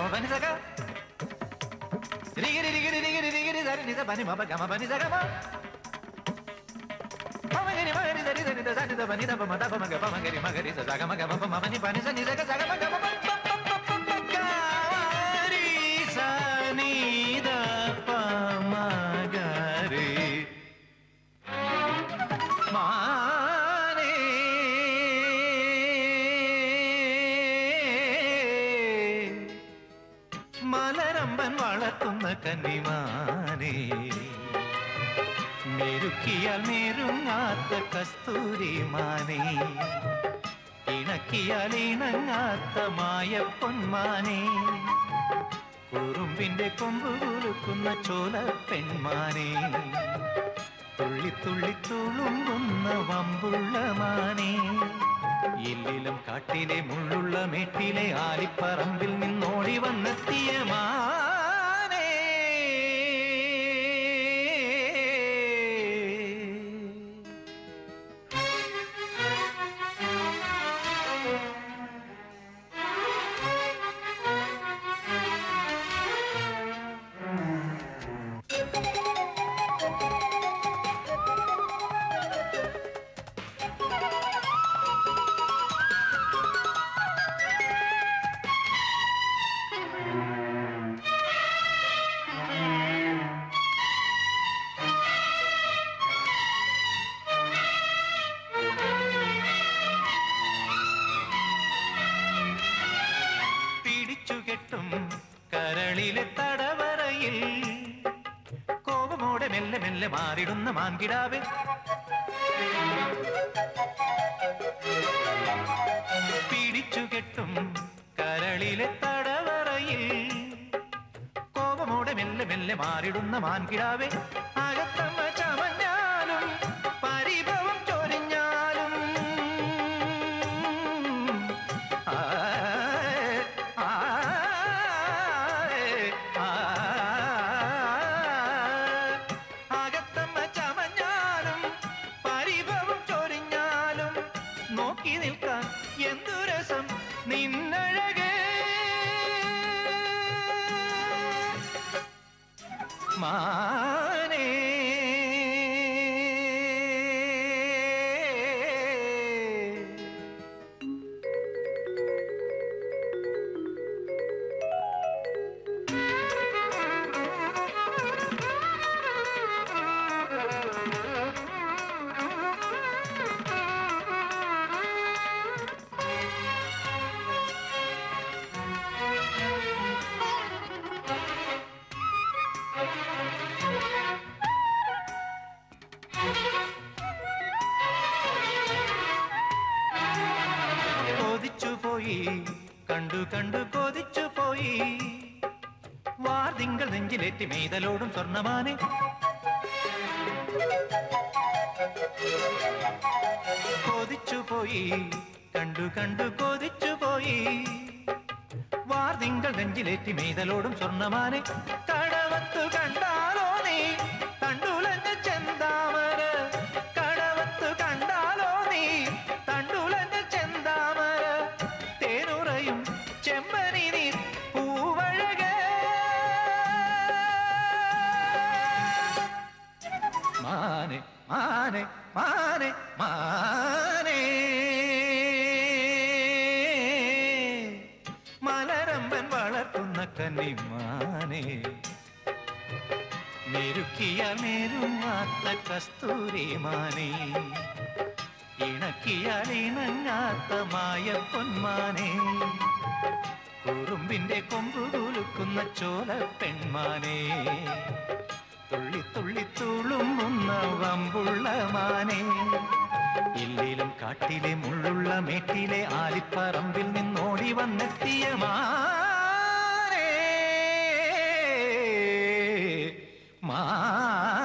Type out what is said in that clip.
പനി സക രിഗിരി രിഗിരി രിഗിരി രിഗിരി സരി നിസ പനി മപ ഗമ പനി സക മ പമഗരി മഗരി സരി സരി ദ സനി ദ പനി ദ പമ ദ പമ ഗ പമഗരി മഗരി സ സഗ മ ഗമ പമ പനി പനി സ നി സക സഗ മ ഗമ പ പ പ പ പ പ ഗ രി സ നി ദ പ മ ഗ രി മാനേ മലരമ്പൻ വളർത്തുന്ന കന്നിമാനേ മെരുക്കിയാൽ മെരുങ്ങാത്ത കസ്തൂരിമാനേ ഇണക്കിയാൽ ഇണങ്ങാത്ത മായ പൊന്മാനേ കുറുമ്പിന്റെ കൊമ്പ് കുലുക്കുന്ന ചോല പെൺമാനേ തുള്ളി തുള്ളി തുളുമ്പുന്ന വമ്പുള്ള മാനേ ഇല്ലിലും കാട്ടിലെ മുള്ളുള്ള മേട്ടിലെ ആലിപ്പറമ്പിൽ നിന്നോടി വന്നെത്തിയ മാനേ പിടിച്ചുകെട്ടും കരളിലെ തടവറയിൽ കോപമോടെ മെല്ലെ മെല്ലെ മാറിടുന്ന മാൻകിടാവേ പിടിച്ചുകെട്ടും കരളിലെ തടവറയിൽ കോപമോടെ മെല്ലെ മെല്ലെ മാറിടുന്ന മാൻകിടാവേ അകത്തമ്മ ചമഞ്ഞാലും പരിഭവം ചൊരിഞ്ഞാലും ആ, ആ, ആ, അകത്തമ്മ ചമഞ്ഞാലും പരിഭവം ചൊരിഞ്ഞാലും നോക്കി നിൽക്കാൻ എന്തു രസം നിന്നഴകേ മാനേ കൊതിച്ചു പോയി കണ്ടു കണ്ടു കൊതിച്ചു പോയി വാർതിങ്കൾ നെഞ്ചിലേറ്റി മെയ്തലോടും സ്വർണമാനെ കൊതിച്ചു പോയി കണ്ടു കണ്ടു കൊതിച്ചു പോയി വാർതിങ്കൾ നെഞ്ചിലേറ്റി മെയ്തലോടും സ്വർണമാനെ കടവത്തു കണ്ടാലോ നീ തണ്ടുലഞ്ഞ ചെന്താമര കടവത്തു കണ്ടാലോ നീ തണ്ടുലഞ്ഞ ചെന്താമര തേനുറയും ചെമ്പനി നീ പൂവഴകേ മാനെ മാനെ മാനെ മാനേ മലരമ്പൻ വളർത്തുന്ന കന്നിമാനേ മെരുക്കിയാൽ മെരുങ്ങാത്ത കസ്തൂരിമാനേ ഇണക്കിയാൽ ഇണങ്ങാത്ത മായ പൊന്മാനേ കുറുമ്പിന്റെ കൊമ്പു കുലുക്കുന്ന ചോല പെൺമാനേ തുള്ളി തുള്ളി തുളുമ്പുന്ന വമ്പുള്ള മാനേ ഇല്ലിലും കാട്ടിലെ മുള്ളുള്ള മേട്ടിലെ ആലിപ്പറമ്പിൽ നിന്നോടി വന്നെത്തിയ മാനേ മാ